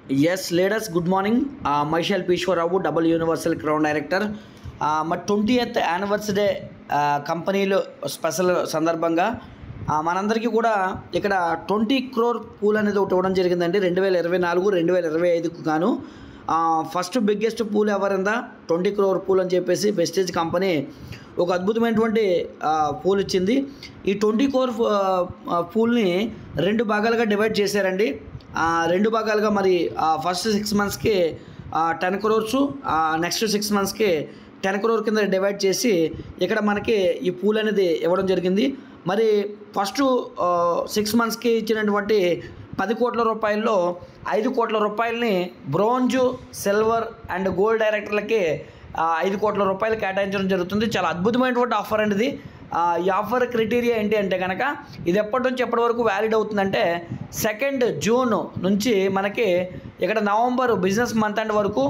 yes leaders good morning మైషల్ పీశ్వరరావు double universal crown director మరి ట్వంటీ ఎయిత్ యానివర్సరీ కంపెనీలో స్పెషల్ సందర్భంగా ఆ, మనందరికీ కూడా ఇక్కడ ట్వంటీ క్రోర్ పూల్ అనేది ఒకటి ఇవ్వడం జరిగిందండి రెండు వేల ఇరవై నాలుగు రెండు వేల ఇరవై ఐదుకు గాను ఫస్ట్ బిగ్గెస్ట్ పూల్ ఎవరిందా ట్వంటీ క్రోర్ పూల్ అని చెప్పేసి వెస్టేజ్ కంపెనీ ఒక అద్భుతమైనటువంటి ఆ, పూల్ ఇచ్చింది ఈ ట్వంటీ క్రోర్ పూల్ని రెండు భాగాలుగా డివైడ్ చేశారండి ఆ, రెండు భాగాలుగా మరి ఫస్ట్ సిక్స్ మంత్స్కి టెన్ క్రోర్స్ నెక్స్ట్ సిక్స్ మంత్స్కి టెన్ క్రోర్ కింద డివైడ్ చేసి ఇక్కడ మనకి ఈ పూల్ అనేది ఇవ్వడం జరిగింది మరి ఫస్ట్ సిక్స్ మంత్స్కి ఇచ్చినటువంటి పది కోట్ల రూపాయల్లో ఐదు కోట్ల రూపాయలని బ్రోంజు సిల్వర్ అండ్ గోల్డ్ డైరెక్టర్లకి ఆ, ఐదు కోట్ల రూపాయలు కేటాయించడం జరుగుతుంది చాలా అద్భుతమైనటువంటి ఆఫర్ అండి ఇది ఆ, ఈ ఆఫర్ క్రైటీరియా ఏంటి అంటే కనుక ఇది ఎప్పటి నుంచి ఎప్పటి వరకు వ్యాలిడ్ అవుతుందంటే సెకండ్ జూన్ నుంచి మనకి ఇక్కడ నవంబర్ బిజినెస్ మంత్ అండ్ వరకు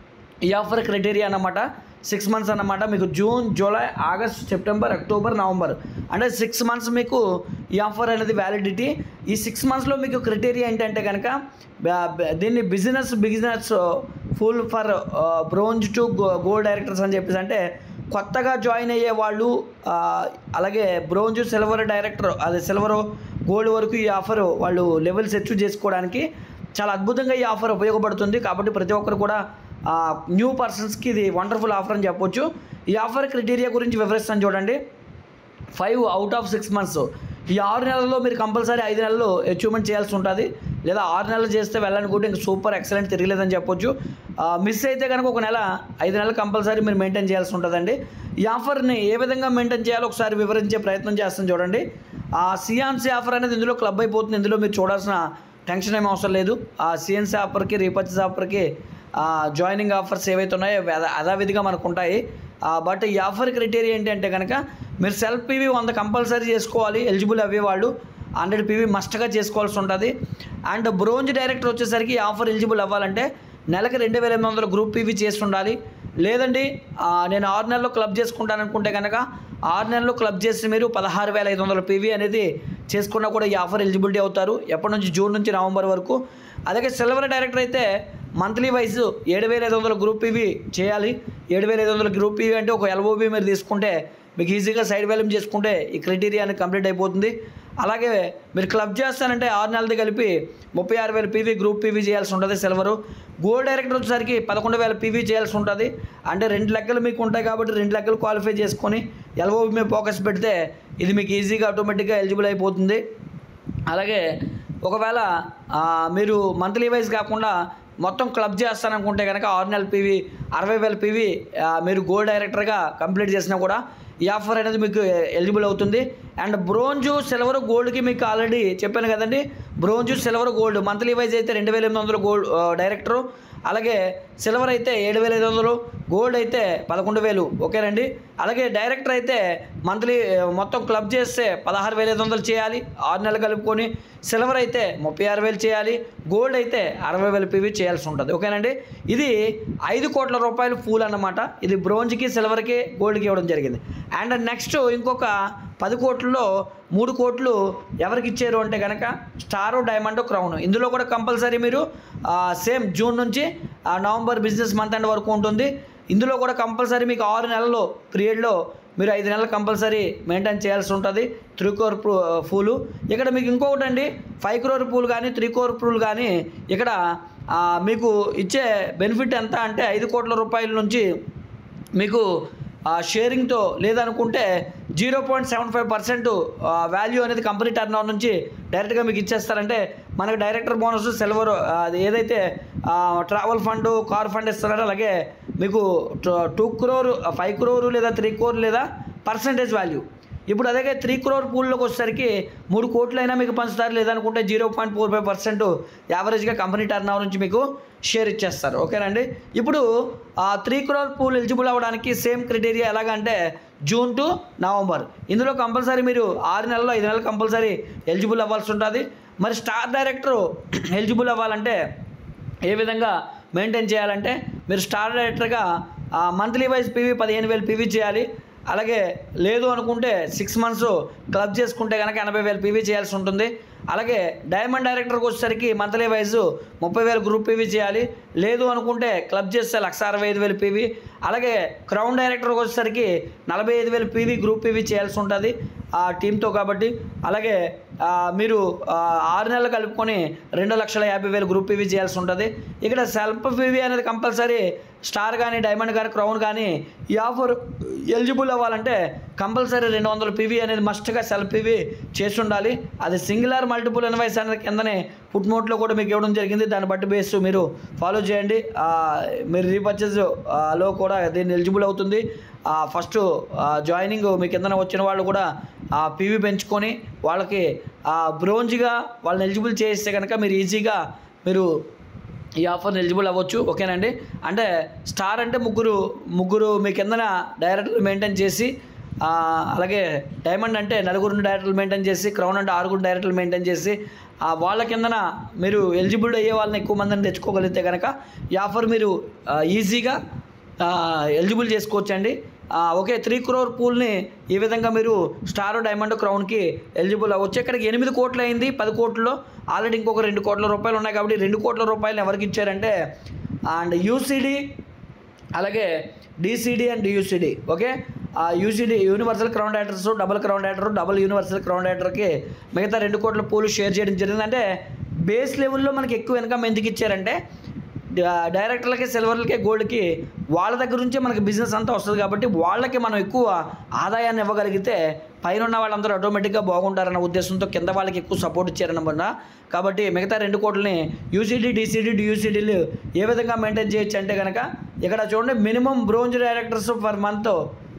ఈ ఆఫర్ క్రైటీరియా అన్నమాట సిక్స్ మంత్స్ అన్నమాట మీకు June July August September October November అంటే సిక్స్ మంత్స్ మీకు ఈ ఆఫర్ అనేది వ్యాలిడిటీ ఈ సిక్స్ మంత్స్లో మీకు క్రైటీరియా ఏంటంటే కనుక బ- బ- దీన్ని business business full for bronze to gold directors అని చెప్పేసి అంటే కొత్తగా జాయిన్ అయ్యే వాళ్ళు ఆ, అలాగే బ్రోంజ్ సిల్వర్ డైరెక్టర్ అదే సిల్వర్ గోల్డ్ వరకు ఈ ఆఫర్ వాళ్ళు లెవెల్స్ అచీవ్ చేసుకోవడానికి చాలా అద్భుతంగా ఈ ఆఫర్ ఉపయోగపడుతుంది కాబట్టి ప్రతి ఒక్కరు కూడా న్యూ పర్సన్స్కి ఇది వండర్ఫుల్ ఆఫర్ అని చెప్పొచ్చు ఈ ఆఫర్ క్రైటీరియా గురించి వివరిస్తాను చూడండి five out of six months ఈ ఆరు నెలల్లో మీరు కంపల్సరీ ఐదు నెలలు అచీవ్మెంట్ చేయాల్సి ఉంటుంది లేదా ఆరు నెలలు చేస్తే వెళ్ళనుకుంటే ఇంకా సూపర్ ఎక్సలెంట్ తిరగలేదని చెప్పొచ్చు మిస్ అయితే కనుక ఒక నెల ఐదు నెలలు కంపల్సరీ మీరు మెయింటైన్ చేయాల్సి ఉంటుందండి ఈ ఆఫర్ని ఏ విధంగా మెయింటైన్ చేయాలో ఒకసారి వివరించే ప్రయత్నం చేస్తాం చూడండి ఆ సియాన్సీ ఆఫర్ అనేది ఇందులో క్లబ్ అయిపోతుంది ఇందులో మీరు చూడాల్సిన టెన్షన్ ఏం అవసరం లేదు ఆ సిఎన్సీ ఆఫర్కి రీపర్చేస్ ఆఫర్కి జాయినింగ్ ఆఫర్స్ ఏవైతే ఉన్నాయో అవి అదా- యథావిధిగా మనకు ఉంటాయి బట్ ఈ ఆఫర్ క్రైటీరియా ఏంటి అంటే కనుక మీరు సెల్ఫ్ పీవీ వంద కంపల్సరీ చేసుకోవాలి ఎలిజిబుల్ అవ్వే వాళ్ళు హండ్రెడ్ పీవీ మస్ట్గా చేసుకోవాల్సి ఉంటుంది అండ్ బ్రోంజ్ డైరెక్టర్ వచ్చేసరికి ఈ ఆఫర్ ఎలిజిబుల్ అవ్వాలంటే నెలకి రెండు వేల ఎనిమిది వందల గ్రూప్ పీవీ చేసి ఉండాలి లేదండి ఆ, నేను ఆరు నెలల్లో క్లబ్ చేసుకుంటాను అనుకుంటే కనుక ఆరు నెలల్లో క్లబ్ చేసి మీరు పదహారు వేల ఐదు వందల పీవీ అనేది చేసుకున్నా కూడా ఈ ఆఫర్ ఎలిజిబిలిటీ అవుతారు ఎప్పటి నుంచి జూన్ నుంచి నవంబర్ వరకు అలాగే సిల్వర్ డైరెక్టర్ అయితే మంత్లీ వైజ్ ఏడు వేల ఐదు వందల గ్రూప్ పీవీ చేయాలి ఏడు వేల ఐదు వందల గ్రూప్ పీవీ అంటే ఒక ఎల్ఓబీ మీరు తీసుకుంటే మీకు ఈజీగా సైడ్ వాల్యూమ్ చేసుకుంటే ఈ క్రైటీరియా అనేది కంప్లీట్ అయిపోతుంది అలాగే మీరు క్లబ్ చేస్తానంటే ఆరు నెలది కలిపి ముప్పై ఆరు వేల పీవీ గ్రూప్ పీవీ చేయాల్సి ఉంటుంది సిల్వరు గోల్డ్ డైరెక్టర్ వచ్చేసరికి పదకొండు వేల పీవీ చేయాల్సి ఉంటుంది అంటే రెండు లెక్కలు మీకు ఉంటాయి కాబట్టి రెండు లెక్కలు క్వాలిఫై చేసుకొని ఎల్ఓబి మీద ఫోకస్ పెడితే ఇది మీకు ఈజీగా ఆటోమేటిక్గా ఎలిజిబుల్ అయిపోతుంది అలాగే ఒకవేళ ఆ, మీరు మంత్లీ వైజ్ కాకుండా మొత్తం క్లబ్ చేస్తాననుకుంటే కనుక ఆరు నెలల పీవీ అరవై వేల పీవీ మీరు గోల్డ్ డైరెక్టర్గా కంప్లీట్ చేసినా కూడా ఈ ఆఫర్ అనేది మీకు ఎలిజిబుల్ అవుతుంది అండ్ బ్రోంజు సిల్వర్ గోల్డ్కి మీకు ఆల్రెడీ చెప్పాను కదండి bronze silver gold monthly wise అయితే రెండు వేల ఎనిమిది వందలు గోల్డ్ డైరెక్టరు అలాగే సిల్వర్ అయితే ఏడు వేల ఐదు వందలు గోల్డ్ అయితే పదకొండు వేలు ఓకేనండి అలాగే డైరెక్టర్ అయితే మంత్లీ మొత్తం క్లబ్ చేస్తే పదహారు వేల ఐదు వందలు చేయాలి ఆరు నెలలు కలుపుకొని సిల్వర్ అయితే ముప్పై ఆరు వేలు చేయాలి గోల్డ్ అయితే అరవై వేల పీవీ చేయాల్సి ఉంటుంది ఓకేనండి ఇది ఐదు కోట్ల రూపాయలు పూల్ అన్నమాట ఇది బ్రోంజ్కి సిల్వర్కి గోల్డ్కి ఇవ్వడం జరిగింది అండ్ నెక్స్ట్ ఇంకొక పది కోట్లలో మూడు కోట్లు ఎవరికి ఇచ్చారు అంటే కనుక స్టారు డైమండ్ క్రౌన్ ఇందులో కూడా కంపల్సరీ మీరు సేమ్ జూన్ నుంచి ఆ, నవంబర్ బిజినెస్ మంత్ అండ్ వరకు ఉంటుంది ఇందులో కూడా కంపల్సరీ మీకు ఆరు నెలలు పీరియడ్లో మీరు ఐదు నెలలు కంపల్సరీ మెయింటైన్ చేయాల్సి ఉంటుంది త్రీ కోర్ పూలు ఇక్కడ మీకు ఇంకొకటి అండి ఫైవ్ క్రోర్ పూల్ కానీ త్రీ కోర్ పూల్ కానీ ఇక్కడ ఆ, మీకు ఇచ్చే బెనిఫిట్ ఎంత అంటే ఐదు కోట్ల రూపాయల నుంచి మీకు ఆ, షేరింగ్తో లేదనుకుంటే zero point seven five percent value అనేది కంపెనీ టర్న్ ఓవర్ నుంచి డైరెక్ట్గా మీకు ఇచ్చేస్తారంటే మనకు డైరెక్టర్ బోనస్ సిల్వర్ అది ఏదైతే ఆ, ట్రావెల్ ఫండ్ కార్ ఫండ్ ఇస్తున్నారో అలాగే మీకు టూ క్రోర్ ఫైవ్ క్రోర్ లేదా త్రీ క్రోర్ లేదా పర్సంటేజ్ వాల్యూ ఇప్పుడు అదే త్రీ క్రోర్ పూల్లోకి వచ్చేసరికి మూడు కోట్లైనా మీకు పంచుతారు లేదనుకుంటే zero point four five percent యావరేజ్గా కంపెనీ టర్న్ ఓవర్ నుంచి మీకు షేర్ ఇచ్చేస్తారు ఓకేనండి ఇప్పుడు ఆ త్రీ క్రోర్ పూల్ ఎలిజిబుల్ అవ్వడానికి సేమ్ క్రైటీరియా ఎలాగంటే జూన్ టు నవంబర్ ఇందులో కంపల్సరీ మీరు ఆరు నెలల్లో ఐదు నెలలు కంపల్సరీ ఎలిజిబుల్ అవ్వాల్సి ఉంటుంది మరి స్టార్ డైరెక్టర్ ఎలిజిబుల్ అవ్వాలంటే ఏ విధంగా మెయింటైన్ చేయాలంటే మీరు స్టార్ డైరెక్టర్గా మంత్లీ వైజ్ పీవీ పదిహేను వేలు పీవీ చేయాలి అలాగే లేదు అనుకుంటే సిక్స్ మంత్స్ క్లబ్ చేసుకుంటే కనుక ఎనభై వేలు పీవీ చేయాల్సి ఉంటుంది అలాగే డైమండ్ డైరెక్టర్కి వచ్చేసరికి మంత్లీ వైజ్ ముప్పై వేలు గ్రూప్ పీవీ చేయాలి లేదు అనుకుంటే క్లబ్ చేస్తే లక్ష అరవై ఐదు వేలు పీవీ అలాగే క్రౌన్ డైరెక్టర్కి వచ్చేసరికి నలభై ఐదు వేలు పీవీ గ్రూప్ పీవీ చేయాల్సి ఉంటుంది ఆ టీంతో కాబట్టి అలాగే ఆ, మీరు ఆ, ఆరు నెలలు కలుపుకొని రెండు లక్షల యాభై వేలు గ్రూప్ పీవీ చేయాల్సి ఉంటుంది ఇక్కడ సెల్ఫ్ పీవీ అనేది కంపల్సరీ స్టార్ కానీ డైమండ్ కానీ క్రౌన్ కానీ ఈ ఆఫర్ ఎలిజిబుల్ అవ్వాలంటే కంపల్సరీ రెండు వందల పీవీ అనేది మస్ట్గా సెల్ఫ్ పీవీ చేసి ఉండాలి అది సింగులర్ మల్టిపుల్ ఇన్వాయిస్ అనేది కిందనే ఫుట్ నోట్లో కూడా మీకు ఇవ్వడం జరిగింది దాన్ని బట్టి బేస్ మీరు ఫాలో చేయండి ఆ, మీరు రీపర్చేజ్ ఆ, లో కూడా దీన్ని ఎలిజిబుల్ అవుతుంది ఆ, ఫస్ట్ ఆ, జాయినింగ్ మీ కిందన వచ్చిన వాళ్ళు కూడా ఆ పీవీ పెంచుకొని వాళ్ళకి ఆ, బ్రోంజ్గా వాళ్ళని ఎలిజిబుల్ చేస్తే కనుక మీరు ఈజీగా మీరు ఈ ఆఫర్ని ఎలిజిబుల్ అవ్వచ్చు ఓకేనండి అంటే స్టార్ అంటే ముగ్గురు ముగ్గురు మీ కిందన డైరెక్టర్లు మెయింటైన్ చేసి ఆ, అలాగే డైమండ్ అంటే నలుగురు డైరెక్టర్లు మెయింటైన్ చేసి క్రౌన్ అంటే ఆరుగురు డైరెక్టర్లు మెయింటైన్ చేసి ఆ, వాళ్ళ కిందన మీరు ఎలిజిబుల్ అయ్యే వాళ్ళని ఎక్కువ మందిని తెచ్చుకోగలిగితే కనుక ఈ ఆఫర్ మీరు ఆ, ఈజీగా ఆ, ఎలిజిబుల్ చేసుకోవచ్చండి ఆ, ఓకే త్రీ క్రోర్ పూల్ని ఈ విధంగా మీరు స్టార్ డైమండ్ క్రౌన్కి ఎలిజిబుల్ అవ్వచ్చు ఇక్కడికి ఎనిమిది కోట్లు అయింది పది కోట్లలో ఆల్రెడీ ఇంకొక రెండు కోట్ల రూపాయలు ఉన్నాయి కాబట్టి రెండు కోట్ల రూపాయలు ఎవరికి ఇచ్చారంటే అండ్ యూసీడీ అలాగే డిసిడి అండ్ యూసిడి ఓకే ఆ UCD universal crown directors double crown director double universal crown డైరెక్టర్కి మిగతా రెండు కోట్ల పూలు షేర్ చేయడం జరిగింది అంటే బేస్ లెవెల్లో మనకి ఎక్కువ ఇన్కమ్ ఎందుకు ఇచ్చారంటే డా- డైరెక్టర్లకి సిల్వర్లకి గోల్డ్కి వాళ్ళ దగ్గర నుంచే మనకి బిజినెస్ అంతా వస్తుంది కాబట్టి వాళ్ళకి మనం ఎక్కువ ఆదాయాన్ని ఇవ్వగలిగితే పైన ఉన్న వాళ్ళందరూ ఆటోమేటిక్గా బాగుంటారన్న ఉద్దేశంతో కింద వాళ్ళకి ఎక్కువ సపోర్ట్ ఇచ్చారన్నమాట కాబట్టి మిగతా రెండు కోట్లని యూసీడీ డీసీడీ డియూసీడీలు ఏ విధంగా మెయింటైన్ చేయొచ్చు అంటే కనుక ఇక్కడ చూడండి minimum bronze directors per month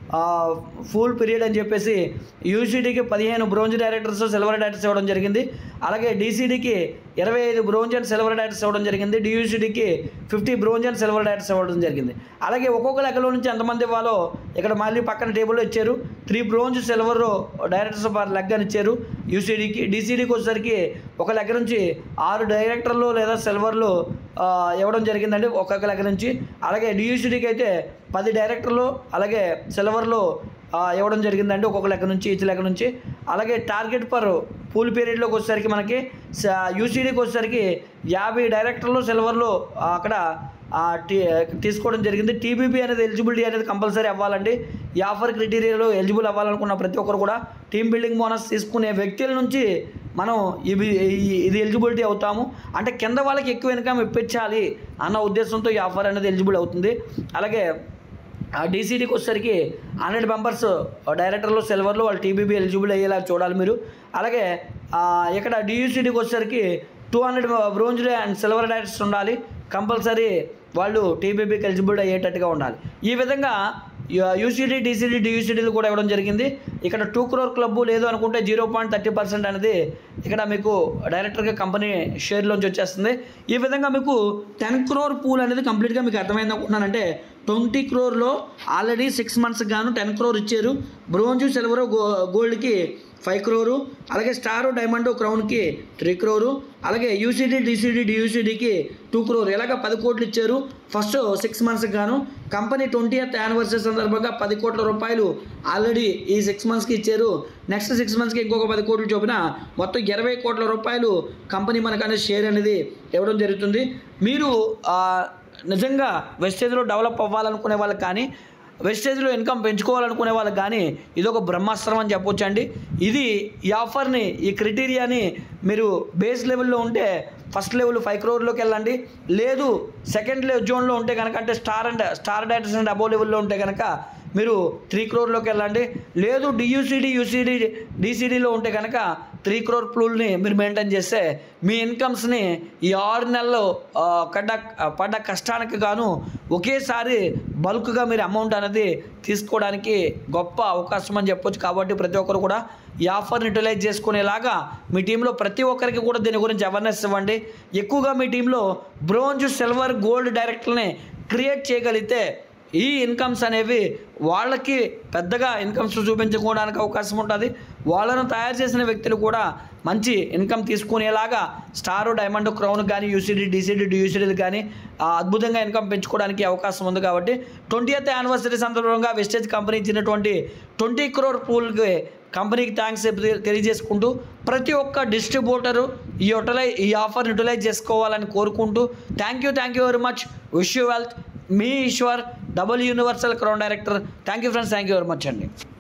full period అని చెప్పేసి యూసీడీకి పదిహేను బ్రోంజ్ డైరెక్టర్స్ సిల్వర్ డైరెక్టర్స్ ఇవ్వడం జరిగింది అలాగే డీసీడీకి ఇరవై ఐదు బ్రోంజ్ అండ్ సిల్వర్ డైరెక్టర్స్ ఇవ్వడం జరిగింది డియూసీడీకి fifty bronze and silver directors ఇవ్వడం జరిగింది అలాగే ఒక్కొక్క లెక్కలో నుంచి ఎంతమంది ఇవ్వాలో ఇక్కడ మళ్ళీ పక్కన టేబుల్లో ఇచ్చారు three bronze silver directors per leg అని ఇచ్చారు యూసీడీకి డీసీడీకి వచ్చేసరికి ఒక లెక్క నుంచి ఆరు డైరెక్టర్లు లేదా సిల్వర్లు ఆ, ఇవ్వడం జరిగిందండి ఒక్కొక్క లెక్క నుంచి అలాగే డియూసీడీకి అయితే పది డైరెక్టర్లు అలాగే సిల్వర్లు ఆ, ఇవ్వడం జరిగిందండి ఒక్కొక్క లెక్క నుంచి ఈచ్ లెక్క నుంచి అలాగే టార్గెట్ పర్ పూల్ పీరియడ్లోకి వచ్చేసరికి మనకి యూసీడీకి వచ్చేసరికి యాభై డైరెక్టర్లు సిల్వర్లు ఆ, అక్కడ ఆ, టీ తీసుకోవడం జరిగింది టీబీబీ అనేది ఎలిజిబిలిటీ అనేది కంపల్సరీ అవ్వాలండి ఈ ఆఫర్ క్రైటీరియాలో ఎలిజిబుల్ అవ్వాలనుకున్న ప్రతి ఒక్కరు కూడా టీమ్ బిల్డింగ్ బోనస్ తీసుకునే వ్యక్తుల నుంచి మనం ఇవి ఈ- ఇది ఎలిజిబిలిటీ అవుతాము అంటే కింద వాళ్ళకి ఎక్కువ ఇన్కమ్ ఇప్పించాలి అన్న ఉద్దేశంతో ఈ ఆఫర్ అనేది ఎలిజిబుల్ అవుతుంది అలాగే ఆ డీసీడీకి వచ్చేసరికి హండ్రెడ్ మెంబర్స్ డైరెక్టర్లు సిల్వర్లు వాళ్ళు టీబీబీ ఎలిజిబుల్ అయ్యేలా చూడాలి మీరు అలాగే ఆ, ఇక్కడ డియూసీడీకి వచ్చేసరికి two hundred bronze and silver directors ఉండాలి కంపల్సరీ వాళ్ళు టీబీబీకి ఎలిజిబుల్ అయ్యేటట్టుగా ఉండాలి ఈ విధంగా యూసీడీ డీసీడీ డియూసీడీలు కూడా ఇవ్వడం జరిగింది ఇక్కడ టూ క్రోర్ క్లబ్ లేదు అనుకుంటే జీరో పాయింట్ థర్టీ పర్సెంట్ అనేది ఇక్కడ మీకు డైరెక్టర్గా కంపెనీ షేర్లోంచి వచ్చేస్తుంది ఈ విధంగా మీకు టెన్ క్రోర్ పూల్ అనేది కంప్లీట్గా మీకు అర్థమైంది అనుకుంటున్నానంటే ట్వంటీ క్రోర్లో ఆల్రెడీ సిక్స్ మంత్స్కి గాను టెన్ క్రోర్ ఇచ్చారు బ్రోంజు సిల్వర్ గో గోల్డ్కి ఫైవ్ క్రోరు అలాగే స్టారు డైమండ్ క్రౌన్కి త్రీ క్రోరు అలాగే యూసీడీ డీసీడీ డియూసీడీకి టూ క్రోర్ ఇలాగ పది కోట్లు ఇచ్చారు ఫస్ట్ సిక్స్ మంత్స్కి గాను కంపెనీ ట్వంటీ ఎత్ యానివర్సరీ సందర్భంగా పది కోట్ల రూపాయలు ఆల్రెడీ ఈ సిక్స్ మంత్స్కి ఇచ్చారు నెక్స్ట్ సిక్స్ మంత్స్కి ఇంకొక పది కోట్లు చొప్పున మొత్తం ఇరవై కోట్ల రూపాయలు కంపెనీ మనకు అనేది షేర్ అనేది ఇవ్వడం జరుగుతుంది మీరు ఆ, నిజంగా వెస్టేజ్లో డెవలప్ అవ్వాలనుకునే వాళ్ళకి కానీ వెస్టేజ్లో ఇన్కమ్ పెంచుకోవాలనుకునే వాళ్ళకి కానీ ఇది ఒక బ్రహ్మాస్త్రం అని చెప్పొచ్చు అండి ఇది ఈ ఆఫర్ని ఈ క్రైటీరియాని మీరు బేస్ లెవెల్లో ఉంటే ఫస్ట్ లెవెల్ ఫైవ్ క్రోర్లోకి వెళ్ళండి లేదు సెకండ్ లెవెల్ జోన్లో ఉంటే కనుక అంటే star and star directors and above లెవెల్లో ఉంటే కనుక మీరు త్రీ క్రోర్లోకి వెళ్ళండి లేదు డియూసీడీ యూసీడీ డీసీడీలో ఉంటే కనుక త్రీ క్రోర్ ప్లూల్ని మీరు మెయింటైన్ చేస్తే మీ ఇన్కమ్స్ని ఈ ఆరు నెలలు ఆ, కడ్డ పడ్డ కష్టానికి గాను ఒకేసారి బల్క్గా మీరు అమౌంట్ అనేది తీసుకోవడానికి గొప్ప అవకాశం అని చెప్పొచ్చు కాబట్టి ప్రతి ఒక్కరు కూడా ఈ ఆఫర్ని యూటిలైజ్ చేసుకునేలాగా మీ టీంలో ప్రతి ఒక్కరికి కూడా దీని గురించి అవేర్నెస్ ఇవ్వండి ఎక్కువగా మీ టీంలో బ్రోంజ్ సిల్వర్ గోల్డ్ డైరెక్ట్ని క్రియేట్ చేయగలిగితే ఈ ఇన్కమ్స్ అనేవి వాళ్ళకి పెద్దగా ఇన్కమ్స్ చూపించుకోవడానికి అవకాశం ఉంటుంది వాళ్ళను తయారు చేసిన వ్యక్తులు కూడా మంచి ఇన్కమ్ తీసుకునేలాగా స్టార్ డైమండ్ క్రౌన్ కానీ యూసీడీ డీసీడీ డియూసీడీలు కానీ ఆ, అద్భుతంగా ఇన్కమ్ పెంచుకోవడానికి అవకాశం ఉంది కాబట్టి ట్వంటీ ఎయిత్ యానివర్సరీ సందర్భంగా వెస్టేజ్ కంపెనీ ఇచ్చినటువంటి ట్వంటీ క్రోర్ పూల్కి కంపెనీకి థ్యాంక్స్ తెలియజేసుకుంటూ ప్రతి ఒక్క డిస్ట్రిబ్యూటరు ఈ యూటిలై ఈ ఆఫర్ యూటిలైజ్ చేసుకోవాలని కోరుకుంటూ thank you thank you very much wish you wealth మీ Eshwar double universal crown director thank you friends thank you very much అండి